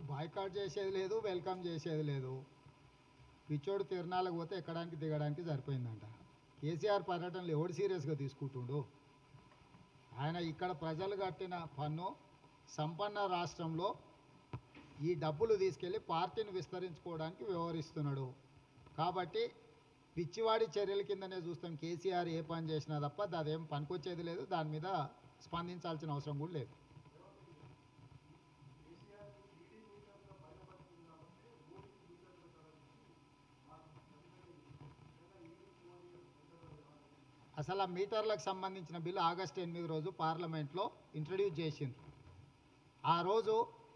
boycott చేసేది లేదు welcome చేసేది లేదు పిచ్చోడు తిరణాలకు పోతే ఎక్కడానికి దిగడానికి సరిపోయిందంట కేసీఆర్ పర్యటనలు ఎవడు సీరియస్గా తీసుకుంటుండు ఆయన ఇక్కడ ప్రజలు కట్టిన పన్ను సంపన్న రాష్ట్రంలో ఈ డబ్బులు తీసుకెళ్ళి పార్టీని విస్తరించుకోవడానికి వ్యవహరిస్తున్నాడు కాబట్టి పిచ్చివాడి చర్యల కిందనే చూస్తాం కేసీఆర్ ఏ పని చేసినా తప్ప అదేం పనికొచ్చేది లేదు దాని మీద స్పందించాల్సిన అవసరం కూడా లేదు అసలు ఆ మీటర్లకు సంబంధించిన బిల్లు ఆగస్టు ఎనిమిది రోజు పార్లమెంట్లో ఇంట్రడ్యూస్ చేసింది ఆ రోజు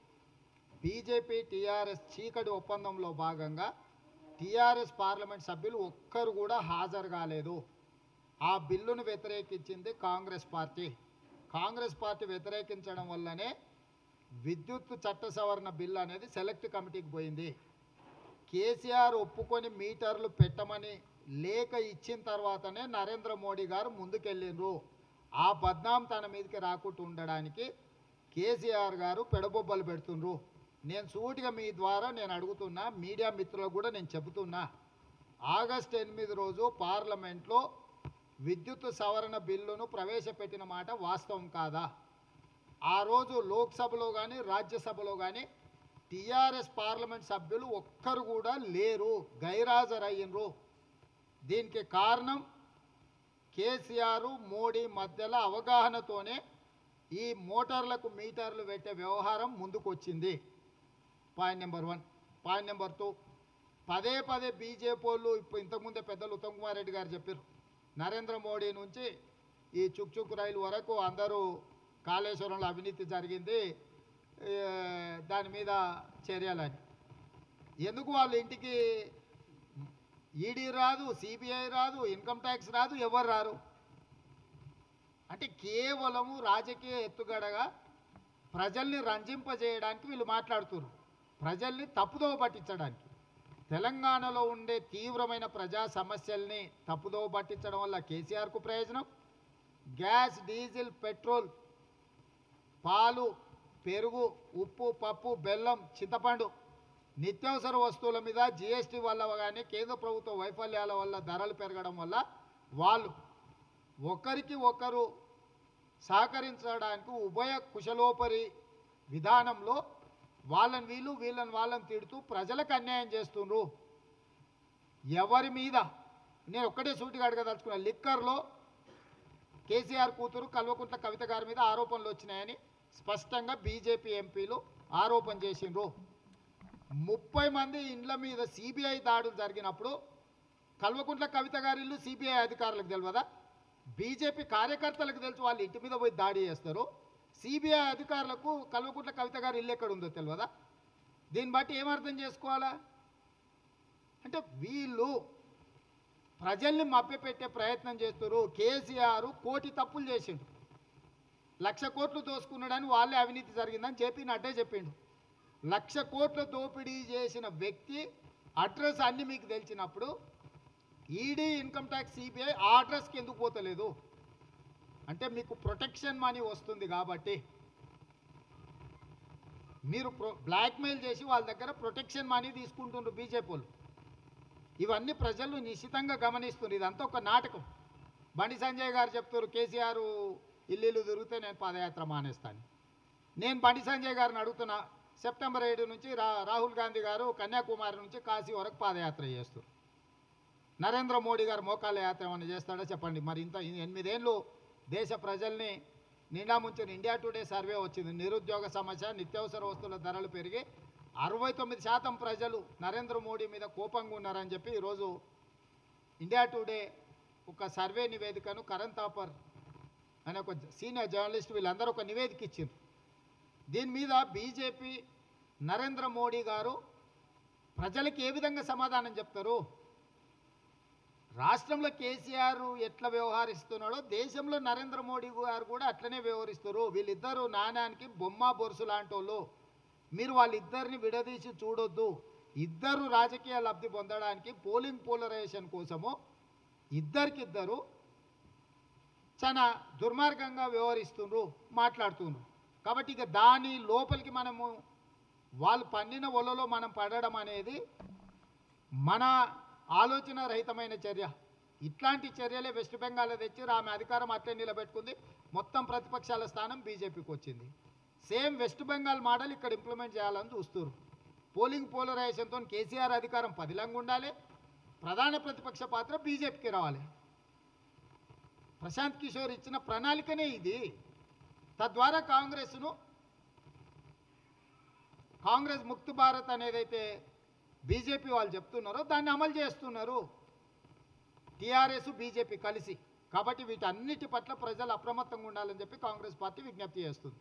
బీజేపీ టీఆర్ఎస్ చీకటి ఒప్పందంలో భాగంగా టీఆర్ఎస్ పార్లమెంట్ సభ్యులు ఒక్కరు కూడా హాజరు కాలేదు ఆ బిల్లును వ్యతిరేకించింది కాంగ్రెస్ పార్టీ కాంగ్రెస్ పార్టీ వ్యతిరేకించడం వల్లనే విద్యుత్ చట్ట సవరణ బిల్లు అనేది సెలెక్ట్ కమిటీకి పోయింది కేసీఆర్ ఒప్పుకొని మీటర్లు పెట్టమని లేఖ ఇచ్చిన తర్వాతనే నరేంద్ర మోడీ గారు ముందుకెళ్ళిండ్రు ఆ బద్నాం తన మీదకి రాకుండా ఉండడానికి కేసీఆర్ గారు పెడబొబ్బలు పెడుతుండ్రు నేను సూటిగా మీ ద్వారా నేను అడుగుతున్నా మీడియా మిత్రులకు కూడా నేను చెబుతున్నా ఆగస్ట్ ఎనిమిది రోజు పార్లమెంట్లో విద్యుత్ సవరణ బిల్లును ప్రవేశపెట్టిన మాట వాస్తవం కాదా ఆ రోజు లోక్సభలో కానీ రాజ్యసభలో కానీ టీఆర్ఎస్ పార్లమెంట్ సభ్యులు ఒక్కరు కూడా లేరు గైరాజరయ్యినరు దీనికి కారణం కేసీఆర్ మోడీ మధ్యలో అవగాహనతోనే ఈ మోటార్లకు మీటర్లు పెట్టే వ్యవహారం ముందుకొచ్చింది point number one point number two పదే పదే బీజేపీ వాళ్ళు ఇప్పుడు ఇంతకుముందే పెద్దలు ఉత్తమ్ కుమార్ రెడ్డి గారు చెప్పారు నరేంద్ర మోడీ నుంచి ఈ చుక్ చుక్ రైలు వరకు అందరూ కాళేశ్వరంలో అవినీతి జరిగింది ఏ, దాని మీద చర్యలని ఎందుకు వాళ్ళ ఇంటికి ఈడీ రాదు సిబిఐ రాదు ఇన్కమ్ ట్యాక్స్ రాదు ఎవరు రారు అంటే కేవలము రాజకీయ ఎత్తుగడగా ప్రజల్ని రంజింపజేయడానికి వీళ్ళు మాట్లాడుతున్నారు ప్రజల్ని తప్పుదోవ పట్టించడానికి తెలంగాణలో ఉండే తీవ్రమైన ప్రజా సమస్యల్ని తప్పుదోవ పట్టించడం వల్ల కేసీఆర్కు ప్రయోజనం గ్యాస్ డీజిల్ పెట్రోల్ పాలు పెరుగు ఉప్పు పప్పు బెల్లం చింతపండు నిత్యావసర వస్తువుల మీద జిఎస్టీ వల్ల కానీ కేంద్ర ప్రభుత్వ వైఫల్యాల వల్ల ధరలు పెరగడం వల్ల వాళ్ళు ఒకరికి ఒకరు సహకరించడానికి ఉభయ కుశలోపరి విధానంలో వాళ్ళని వీళ్ళు వీళ్ళని వాళ్ళని తిడుతూ ప్రజలకు అన్యాయం చేస్తుండ్రు ఎవరి మీద నేను ఒక్కటే సూటిగా అడగదలుచుకున్నా లిక్కర్లో కేసీఆర్ కూతురు కల్వకుంట్ల కవిత గారి మీద ఆరోపణలు వచ్చినాయని స్పష్టంగా బీజేపీ ఎంపీలు ఆరోపణ చేసిండ్రు ముప్పై మంది ఇండ్ల మీద సిబిఐ దాడులు జరిగినప్పుడు కల్వకుంట్ల కవిత గారి ఇల్లు సిబిఐ అధికారులకు తెలియదా బీజేపీ కార్యకర్తలకు తెలుసు వాళ్ళు ఇంటి మీద పోయి దాడి చేస్తారు సిబిఐ అధికారులకు కల్వకుంట్ల కవిత గారి ఇల్లు ఎక్కడ ఉందో తెలియదా దీన్ని బట్టి ఏమర్థం చేసుకోవాలా అంటే వీళ్ళు ప్రజల్ని మభ్యపెట్టే ప్రయత్నం చేస్తారు కేసీఆర్ కోటి తప్పులు చేసిండు లక్ష కోట్లు దోసుకున్నాడని వాళ్ళే అవినీతి జరిగిందని చెప్పి నడ్డే చెప్పిండు లక్ష కోట్ల దోపిడీ చేసిన వ్యక్తి అడ్రస్ అన్ని మీకు తెలిసినప్పుడు ఈడీ ఇన్కమ్ ట్యాక్స్ సిబిఐ ఆ అడ్రస్కి ఎందుకు పోతలేదు అంటే మీకు ప్రొటెక్షన్ మనీ వస్తుంది కాబట్టి మీరు ప్రొ బ్లాక్మెయిల్ చేసి వాళ్ళ దగ్గర ప్రొటెక్షన్ మనీ తీసుకుంటుండ్రు బీజేపీ వాళ్ళు ఇవన్నీ ప్రజలు నిశ్చితంగా గమనిస్తున్నారు ఇదంతా ఒక నాటకం బండి సంజయ్ గారు చెప్తారు కేసీఆర్ ఇల్లు తిరిగితే నేను పాదయాత్ర మానేస్తాను నేను బండి సంజయ్ గారిని అడుగుతున్నా సెప్టెంబర్ ఏడు నుంచి రా రాహుల్ గాంధీ గారు కన్యాకుమారి నుంచి కాశీ వరకు పాదయాత్ర చేస్తారు నరేంద్ర మోడీ గారు మోకాళ్ళ యాత్ర ఏమైనా చేస్తాడో చెప్పండి మరి ఇంత ఎనిమిదేళ్ళు దేశ ప్రజల్ని నిండా ముంచిన ఇండియా టుడే సర్వే వచ్చింది నిరుద్యోగ సమస్య నిత్యావసర వస్తువుల ధరలు పెరిగి అరవై తొమ్మిది శాతం ప్రజలు నరేంద్ర మోడీ మీద కోపంగా ఉన్నారని చెప్పి ఈరోజు ఇండియా టుడే ఒక సర్వే నివేదికను కరణ్ తాపర్ అనే ఒక సీనియర్ జర్నలిస్ట్ వీళ్ళందరూ ఒక నివేదిక ఇచ్చిండ్రు దీని మీద బీజేపీ నరేంద్ర మోడీ గారు ప్రజలకు ఏ విధంగా సమాధానం చెప్తారు రాష్ట్రంలో కేసీఆర్ ఎట్లా వ్యవహరిస్తున్నాడో దేశంలో నరేంద్ర మోడీ గారు కూడా అట్లనే వ్యవహరిస్తారు వీళ్ళిద్దరూ నాణ్యానికి బొమ్మ బొరుసు లాంటి వాళ్ళు మీరు వాళ్ళిద్దరిని విడదీసి చూడొద్దు ఇద్దరు రాజకీయ లబ్ధి పొందడానికి పోలింగ్ పోలరైజేషన్ కోసము ఇద్దరికిద్దరు చాలా దుర్మార్గంగా వ్యవహరిస్తుండ్రు మాట్లాడుతుండ్రు కాబట్టి ఇక దాని లోపలికి మనము వాళ్ళు పండిన ఒలలో మనం పడడం అనేది మన ఆలోచన రహితమైన చర్య ఇట్లాంటి చర్యలే వెస్ట్ బెంగాల్ తెచ్చి ఆమె అధికారం అట్లే నిలబెట్టుకుంది మొత్తం ప్రతిపక్షాల స్థానం బీజేపీకి వచ్చింది సేమ్ వెస్ట్ బెంగాల్ మోడల్ ఇక్కడ ఇంప్లిమెంట్ చేయాలని చూస్తారు పోలింగ్ పోలరైజేషన్తో కేసీఆర్ అధికారం పదిలంగా ఉండాలి ప్రధాన ప్రతిపక్ష పాత్ర బీజేపీకి రావాలి ప్రశాంత్ కిషోర్ ఇచ్చిన ప్రణాళికనే ఇది తద్వారా కాంగ్రెస్ను కాంగ్రెస్ ముక్త్ భారత్ అనేదైతే బీజేపీ వాళ్ళు చెప్తున్నారో దాన్ని అమలు చేస్తున్నారు టీఆర్ఎస్ బీజేపీ కలిసి కాబట్టి వీటన్నిటి పట్ల ప్రజలు అప్రమత్తంగా ఉండాలని చెప్పి కాంగ్రెస్ పార్టీ విజ్ఞప్తి చేస్తుంది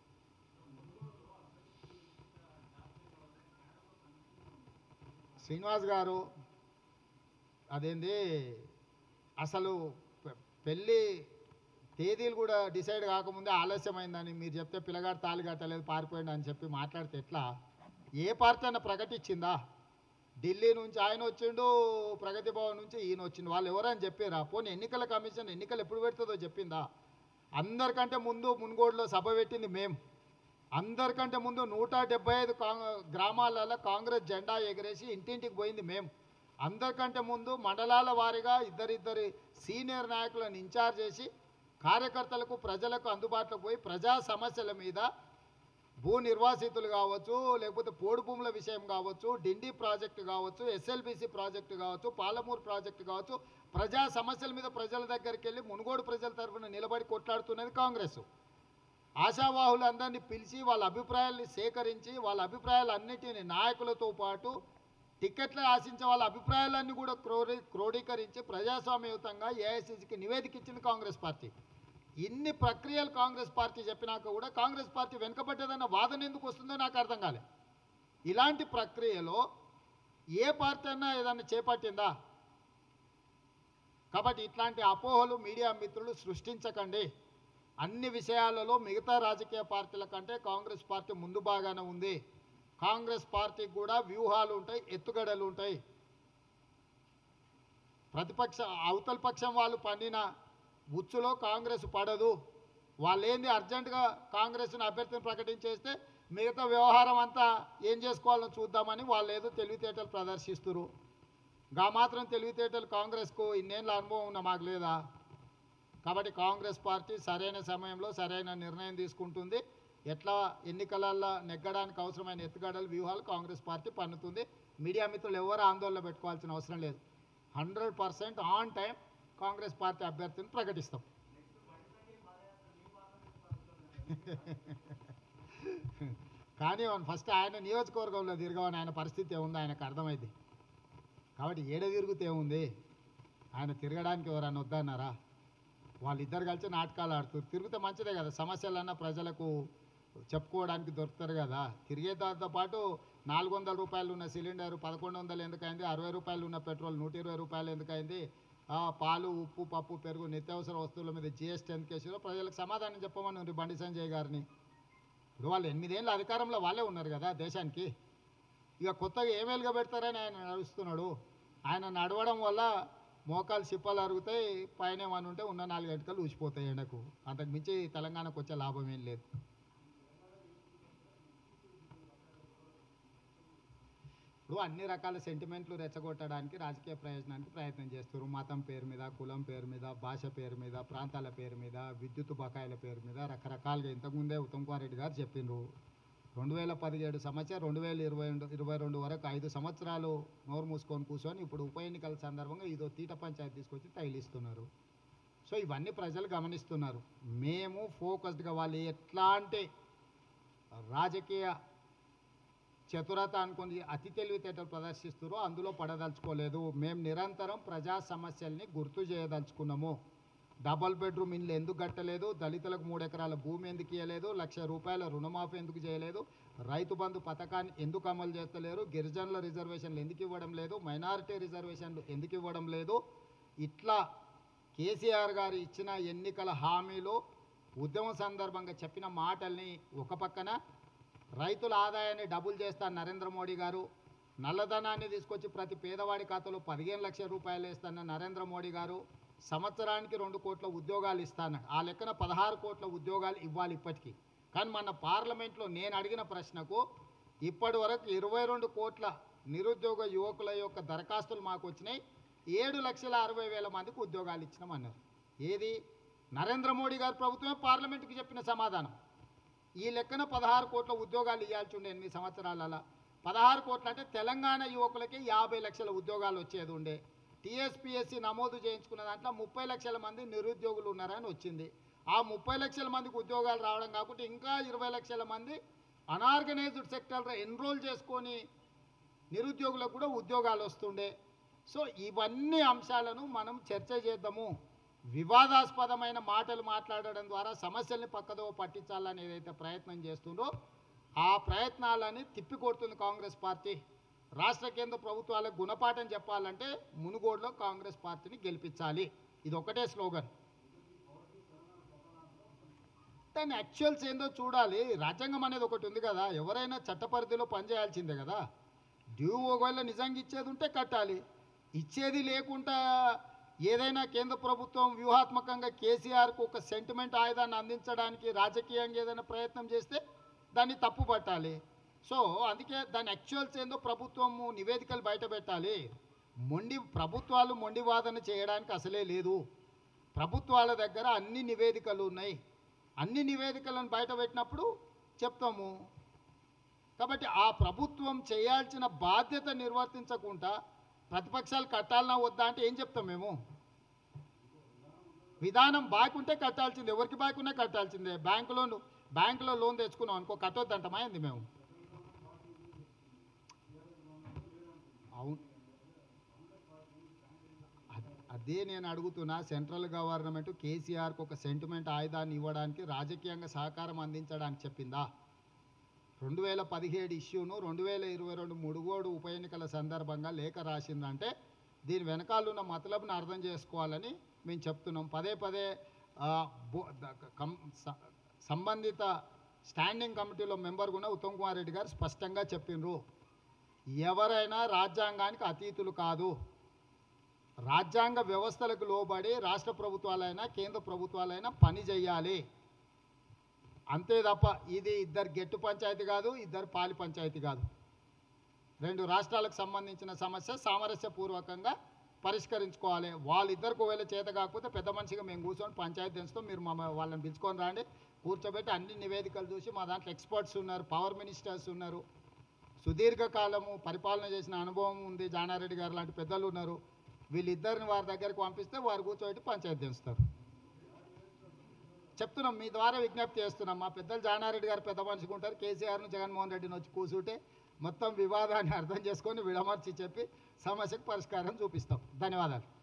శ్రీనివాస్ గారు అదేంది అసలు పె- పెళ్ళి తేదీలు కూడా డిసైడ్ కాకముందే ఆలస్యమైందని మీరు చెప్తే పిల్లగాడు తాళి కట్టలేదు పారిపోయింది అని చెప్పి మాట్లాడితే ఎట్లా ఏ పార్టీ అన్న ప్రకటించిందా ఢిల్లీ నుంచి ఆయన వచ్చిండు ప్రగతి భవన్ నుంచి ఈయన వచ్చిండు వాళ్ళు ఎవరని చెప్పారా పోనీ ఎన్నికల కమిషన్ ఎన్నికలు ఎప్పుడు పెడుతుందో చెప్పిందా అందరికంటే ముందు మున్గోడులో సభ పెట్టింది మేము అందరికంటే ముందు నూట డెబ్బై ఐదు కాంగ్ గ్రామాలలో కాంగ్రెస్ జెండా ఎగరేసి ఇంటింటికి పోయింది మేము అందరికంటే ముందు మండలాల వారీగా ఇద్దరిద్దరి సీనియర్ నాయకులను ఇన్ఛార్జ్ చేసి కార్యకర్తలకు ప్రజలకు అందుబాటులోకి పోయి ప్రజా సమస్యల మీద భూ నిర్వాసితులు కావచ్చు లేకపోతే పోడు భూముల విషయం కావచ్చు డిండి ప్రాజెక్టు కావచ్చు ఎస్ఎల్బిసి ప్రాజెక్టు కావచ్చు పాలమూరు ప్రాజెక్టు కావచ్చు ప్రజా సమస్యల మీద ప్రజల దగ్గరికి వెళ్ళి మునుగోడు ప్రజల తరఫున నిలబడి కొట్లాడుతున్నది కాంగ్రెస్ ఆశావాహులందరినీ పిలిచి వాళ్ళ అభిప్రాయాల్ని సేకరించి వాళ్ళ అభిప్రాయాలన్నిటిని నాయకులతో పాటు టికెట్లు ఆశించే వాళ్ళ అభిప్రాయాలన్నీ కూడా క్రోడీ క్రోడీకరించి ప్రజాస్వామ్యయుతంగా ఏఐసిసికి నివేదిక ఇచ్చింది కాంగ్రెస్ పార్టీ ఇన్ని ప్రక్రియలు కాంగ్రెస్ పార్టీ చెప్పినాక కూడా కాంగ్రెస్ పార్టీ వెనుకబడ్డదన్న వాదన ఎందుకు వస్తుందో నాకు అర్థం కాలే ఇలాంటి ప్రక్రియలో ఏ పార్టీ అయినా ఏదన్నా చేపట్టిందా కాబట్టి ఇట్లాంటి అపోహలు మీడియా మిత్రులు సృష్టించకండి అన్ని విషయాలలో మిగతా రాజకీయ పార్టీల కంటే కాంగ్రెస్ పార్టీ ముందు బాగానే ఉంది కాంగ్రెస్ పార్టీకి కూడా వ్యూహాలు ఉంటాయి ఎత్తుగడలు ఉంటాయి ప్రతిపక్ష అవతల పక్షం వాళ్ళు పండిన ఉచ్చులో కాంగ్రెస్ పడదు వాళ్ళు ఏంది అర్జెంటుగా కాంగ్రెస్ని అభ్యర్థిని ప్రకటించేస్తే మిగతా వ్యవహారం అంతా ఏం చేసుకోవాలో చూద్దామని వాళ్ళు ఏదో తెలివితేటలు ప్రదర్శిస్తున్నారు గా మాత్రం తెలివితేటలు కాంగ్రెస్కు ఇన్నేళ్ళ అనుభవం ఉన్న మాకు లేదా కాబట్టి కాంగ్రెస్ పార్టీ సరైన సమయంలో సరైన నిర్ణయం తీసుకుంటుంది ఎట్లా ఎన్నికలలో నెగ్గడానికి అవసరమైన ఎత్తుగడలు వ్యూహాలు కాంగ్రెస్ పార్టీ పన్నుతుంది మీడియా మిత్రులు ఎవరు ఆందోళన పెట్టుకోవాల్సిన అవసరం లేదు hundred percent on time Congress party అభ్యర్థిని ప్రకటిస్తాం కానీ ఫస్ట్ ఆయన నియోజకవర్గంలో తిరగమని ఆయన పరిస్థితి ఏముంది ఆయనకు అర్థమైంది కాబట్టి ఏడ తిరుగుతే ఏముంది ఆయన తిరగడానికి ఎవరైనా వద్దన్నారా వాళ్ళిద్దరు కలిసి నాటకాలు ఆడుతారు తిరిగితే మంచిదే కదా సమస్యలన్నా ప్రజలకు చెప్పుకోవడానికి దొరుకుతారు కదా తిరిగే దాంతో పాటు నాలుగు వందల రూపాయలు ఉన్న సిలిండర్ పదకొండు వందలు ఎందుకైంది అరవై రూపాయలు ఉన్న పెట్రోల్ నూట ఇరవై రూపాయలు ఎందుకైంది ఆ, పాలు ఉప్పు పప్పు పెరుగు నిత్యావసర వస్తువుల మీద జిఎస్టీ ఎందుకు వేసారో ప్రజలకు సమాధానం చెప్పమని ఉంది బండి సంజయ్ గారిని ఇప్పుడు వాళ్ళు ఎనిమిదేళ్ళు అధికారంలో వాళ్ళే ఉన్నారు కదా దేశానికి ఇక కొత్తగా ఏమేలుగా పెడతారని ఆయన నడుస్తున్నాడు ఆయన నడవడం వల్ల మోకాలు సిప్పలు అరుగుతాయి పైన ఏమని ఉంటే ఉన్న నాలుగు గంటలు ఊసిపోతాయి ఎండకు అంతకు మించి తెలంగాణకు వచ్చే లాభం ఏం లేదు ఇప్పుడు అన్ని రకాల సెంటిమెంట్లు రెచ్చగొట్టడానికి రాజకీయ ప్రయోజనానికి ప్రయత్నం చేస్తారు మతం పేరు మీద కులం పేరు మీద భాష పేరు మీద ప్రాంతాల పేరు మీద విద్యుత్ బకాయిల పేరు మీద రకరకాలుగా ఇంతకుముందే ఉత్తమ్ కుమార్ రెడ్డి గారు చెప్పిండ్రు రెండు వేల పదిహేడు సంవత్సరం రెండు వేల ఇరవై రెండు ఇరవై రెండు వరకు ఐదు సంవత్సరాలు నోరు మూసుకొని కూర్చొని ఇప్పుడు ఉప ఎన్నికల సందర్భంగా ఇదో తీట పంచాయతీ తీసుకొచ్చి తగిలిస్తున్నారు సో ఇవన్నీ ప్రజలు గమనిస్తున్నారు మేము ఫోకస్డ్గా వాళ్ళు ఎట్లాంటి రాజకీయ చతురత అనుకుని అతి తెలివితేటలు ప్రదర్శిస్తారో అందులో పడదలుచుకోలేదు మేము నిరంతరం ప్రజా సమస్యల్ని గుర్తు చేయదలుచుకున్నాము డబల్ బెడ్రూమ్ ఇల్లు ఎందుకు కట్టలేదు దళితులకు మూడు ఎకరాల భూమి ఎందుకు ఇవ్వలేదు లక్ష రూపాయల రుణమాఫీ ఎందుకు చేయలేదు రైతు బంధు పథకాన్ని ఎందుకు అమలు చేస్తలేరు గిరిజనుల రిజర్వేషన్లు ఎందుకు ఇవ్వడం లేదు మైనారిటీ రిజర్వేషన్లు ఎందుకు ఇవ్వడం లేదు ఇట్లా కేసీఆర్ గారు ఇచ్చిన ఎన్నికల హామీలు ఉద్యమం సందర్భంగా చెప్పిన మాటల్ని ఒక పక్కన రైతుల ఆదాయాన్ని డబుల్ చేస్తాను నరేంద్ర మోడీ గారు నల్లధనాన్ని తీసుకొచ్చి ప్రతి పేదవాడి ఖాతాలో పదిహేను లక్షల రూపాయలు వేస్తాన్న నరేంద్ర మోడీ గారు సంవత్సరానికి రెండు కోట్ల ఉద్యోగాలు ఇస్తాను ఆ లెక్కన పదహారు కోట్ల ఉద్యోగాలు ఇవ్వాలి ఇప్పటికీ కానీ మన పార్లమెంట్లో నేను అడిగిన ప్రశ్నకు ఇప్పటి వరకు ఇరవై రెండు కోట్ల నిరుద్యోగ యువకుల యొక్క దరఖాస్తులు మాకు వచ్చినాయి ఏడు లక్షల అరవై వేల మందికి ఉద్యోగాలు ఇచ్చినామన్నారు ఏది నరేంద్ర మోడీ గారి ప్రభుత్వమే పార్లమెంటుకి చెప్పిన సమాధానం ఈ లెక్కన పదహారు కోట్ల ఉద్యోగాలు ఇవ్వాల్సి ఉండే ఎనిమిది సంవత్సరాలలో పదహారు కోట్ల అంటే తెలంగాణ యువకులకి యాభై లక్షల ఉద్యోగాలు వచ్చేది ఉండే టీఎస్పీఎస్సీ నమోదు చేయించుకున్న దాంట్లో ముప్పై లక్షల మంది నిరుద్యోగులు ఉన్నారని వచ్చింది ఆ ముప్పై లక్షల మందికి ఉద్యోగాలు రావడం కాకుండా ఇంకా ఇరవై లక్షల మంది అనార్గనైజ్డ్ సెక్టర్లో ఎన్రోల్ చేసుకొని నిరుద్యోగులకు కూడా ఉద్యోగాలు వస్తుండే సో ఇవన్నీ అంశాలను మనం చర్చ చేద్దాము వివాదాస్పదమైన మాటలు మాట్లాడడం ద్వారా సమస్యల్ని పక్కదో పట్టించాలని ఏదైతే ప్రయత్నం చేస్తుందో ఆ ప్రయత్నాలని తిప్పికొడుతుంది కాంగ్రెస్ పార్టీ రాష్ట్ర కేంద్ర ప్రభుత్వాలకు గుణపాఠం చెప్పాలంటే మునుగోడులో కాంగ్రెస్ పార్టీని గెలిపించాలి ఇది ఒకటే స్లోగన్ దాని యాక్చువల్స్ ఏందో చూడాలి రాజ్యాంగం అనేది ఒకటి ఉంది కదా ఎవరైనా చట్టపరిధిలో పనిచేయాల్సిందే కదా డ్యూ ఒకవేళ నిజంగా ఇచ్చేది ఉంటే కట్టాలి ఇచ్చేది లేకుండా ఏదైనా కేంద్ర ప్రభుత్వం వ్యూహాత్మకంగా కేసీఆర్కు ఒక సెంటిమెంట్ ఆయుధాన్ని అందించడానికి రాజకీయంగా ఏదైనా ప్రయత్నం చేస్తే దాన్ని తప్పు పట్టాలి సో అందుకే దాని యాక్చువల్స్ ఏందో ప్రభుత్వము నివేదికలు బయట పెట్టాలి మొండి ప్రభుత్వాలు మొండి వాదన చేయడానికి అసలే లేదు ప్రభుత్వాల దగ్గర అన్ని నివేదికలు ఉన్నాయి అన్ని నివేదికలను బయట పెట్టినప్పుడు చెప్తాము కాబట్టి ఆ ప్రభుత్వం చేయాల్సిన బాధ్యత నిర్వర్తించకుండా ప్రతిపక్షాలు కట్టాలన్నా వద్దా అంటే ఏం చెప్తాం మేము విధానం బాగుంటే కట్టాల్సిందే ఎవరికి బాగున్నా కట్టాల్సిందే బ్యాంకులో ను- బ్యాంకులో లోన్ తెచ్చుకున్నాం అనుకో కట్టొద్దంటమా ఏంది మేము అవును అద్- అదే నేను అడుగుతున్నా సెంట్రల్ గవర్నమెంట్ కేసీఆర్కి ఒక సెంటిమెంట్ ఆయుధాన్ని ఇవ్వడానికి రాజకీయంగా సహకారం అందించడానికి చెప్పిందా రెండు వేల పదిహేడు ఇష్యూను రెండు వేల ఇరవై రెండు ముడుగోడు ఉప ఎన్నికల సందర్భంగా లేఖ రాసిందంటే దీని వెనకాల ఉన్న మతలబుని అర్థం చేసుకోవాలని మేము చెప్తున్నాం పదే పదే ఆ, బో- ద- కం- స- సంబంధిత స్టాండింగ్ కమిటీలో మెంబర్ కూడా ఉత్తమ్ కుమార్ రెడ్డి గారు స్పష్టంగా చెప్పిండ్రు ఎవరైనా రాజ్యాంగానికి అతీతులు కాదు రాజ్యాంగ వ్యవస్థలకు లోబడి రాష్ట్ర ప్రభుత్వాలైనా కేంద్ర ప్రభుత్వాలైనా పని చేయాలి అంతే తప్ప ఇది ఇద్దరు గెట్టు పంచాయతీ కాదు ఇద్దరు పాలి పంచాయతీ కాదు రెండు రాష్ట్రాలకు సంబంధించిన సమస్య సామరస్యపూర్వకంగా పరిష్కరించుకోవాలి వాళ్ళిద్దరికి ఒకవేళ చేత కాకపోతే పెద్ద మనిషిగా మేము కూర్చొని పంచాయతీ దించుతాం మీరు మా వాళ్ళని పిలుచుకొని రండి కూర్చోబెట్టి అన్ని నివేదికలు చూసి మా దాంట్లో ఎక్స్పర్ట్స్ ఉన్నారు పవర్ మినిస్టర్స్ ఉన్నారు సుదీర్ఘకాలము పరిపాలన చేసిన అనుభవం ఉంది జానారెడ్డి గారు లాంటి పెద్దలు ఉన్నారు వీళ్ళిద్దరిని వారి దగ్గరికి పంపిస్తే వారు కూర్చోబెట్టి పంచాయతీ దించుతారు చెప్తున్నాం మీ ద్వారా విజ్ఞప్తి చేస్తున్నాం మా పెద్దలు జానారెడ్డి గారు పెద్ద మనిషిగా ఉంటారు కేసీఆర్ను జగన్మోహన్ రెడ్డిని వచ్చి కూర్చుంటే మొత్తం వివాదాన్ని అర్థం చేసుకొని విడమర్చి చెప్పి సమస్యకు పరిష్కారం చూపిస్తాం ధన్యవాదాలు